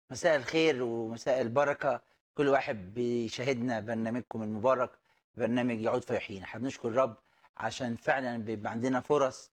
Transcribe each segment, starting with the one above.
مساء الخير ومساء البركة كل واحد بيشاهدنا برنامجكم المبارك برنامج يعود فيحيينا احنا بنشكر الرب عشان فعلا بيبقى عندنا فرص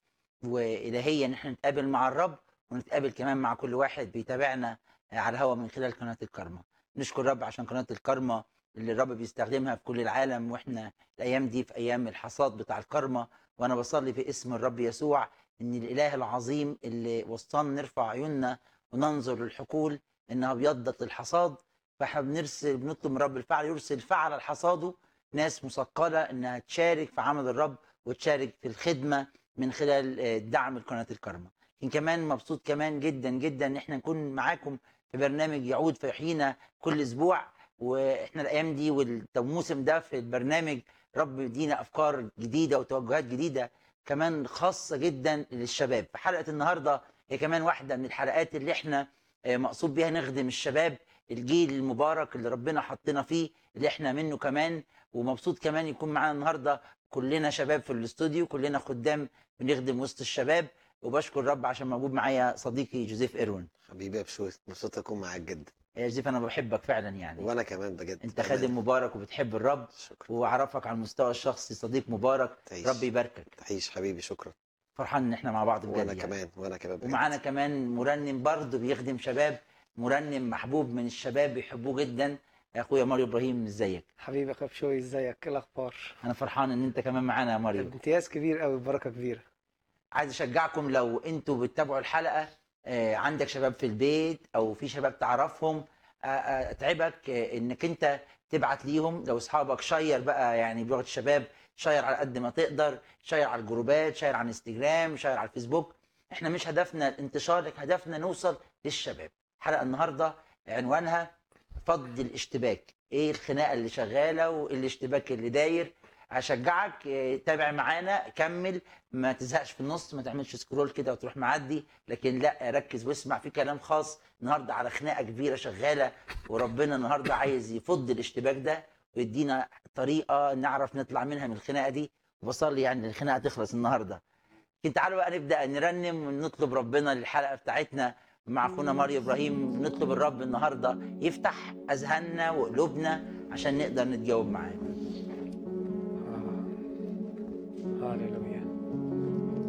وإلهية ان احنا نتقابل مع الرب ونتقابل كمان مع كل واحد بيتابعنا على الهواء من خلال قناة الكرمة نشكر الرب عشان قناة الكرمة اللي الرب بيستخدمها في كل العالم واحنا الايام دي في ايام الحصاد بتاع الكرمة وانا بصلي في اسم الرب يسوع ان الاله العظيم اللي وصلنا نرفع عيوننا وننظر للحقول انها ابيضت للحصاد فاحنا بنرسل بنطلب من رب الفعل يرسل فعل لحصاده ناس مثقله انها تشارك في عمل الرب وتشارك في الخدمه من خلال آه، دعم قناه الكرمه. يمكن كمان مبسوط كمان جدا جدا ان احنا نكون معاكم في برنامج يعود فيحيينا كل اسبوع واحنا الايام دي والموسم ده في البرنامج رب يدينا افكار جديده وتوجهات جديده كمان خاصه جدا للشباب. فحلقه النهارده هي كمان واحده من الحلقات اللي احنا آه، مقصود بيها نخدم الشباب الجيل المبارك اللي ربنا حطنا فيه اللي احنا منه كمان ومبسوط كمان يكون معانا النهارده كلنا شباب في الاستوديو كلنا خدام بنخدم وسط الشباب وبشكر الرب عشان موجود معايا صديقي جوزيف ايروين حبيبي يا بشوي مبسوط اكون معاك جدا يا جوزيف انا بحبك فعلا يعني وانا كمان بجد انت خادم مبارك وبتحب الرب شكرا واعرفك على المستوى الشخصي صديق مبارك تعيش ربي يباركك تعيش حبيبي شكرا فرحان ان احنا مع بعض بجد وانا يعني. كمان وانا كمان بجد. ومعانا كمان مرنم برضه بيخدم شباب مرنم محبوب من الشباب بيحبوه جدا اخويا ماريو ابراهيم ازيك حبيبي يا كابشوي ازيك ايه الاخبار انا فرحان ان انت كمان معانا يا ماريو امتياز كبير قوي بركه كبيره عايز اشجعكم لو انتوا بتتابعوا الحلقه آه، عندك شباب في البيت او في شباب تعرفهم آه، آه، اتعبك آه، انك انت تبعت ليهم لو اصحابك شير بقى يعني بلغه الشباب شير على قد ما تقدر شير على الجروبات شير على الانستجرام شير على الفيسبوك احنا مش هدفنا الانتشار لكن هدفنا نوصل للشباب حلقه النهارده عنوانها فض الاشتباك ايه الخناقه اللي شغاله وايه الاشتباك اللي داير هشجعك آه، تابع معانا كمل ما تزهقش في النص ما تعملش سكرول كده وتروح معدي لكن لا ركز واسمع في كلام خاص النهارده على خناقه كبيره شغاله وربنا النهارده عايز يفض الاشتباك ده ويدينا طريقه نعرف نطلع منها من الخناقه دي وبصلي يعني الخناقه تخلص النهارده لكن تعالوا بقى نبدا نرنم ونطلب ربنا للحلقه بتاعتنا مع اخونا ماريو ابراهيم نطلب الرب النهارده يفتح اذهاننا وقلوبنا عشان نقدر نتجاوب معاه آه. هاليلويا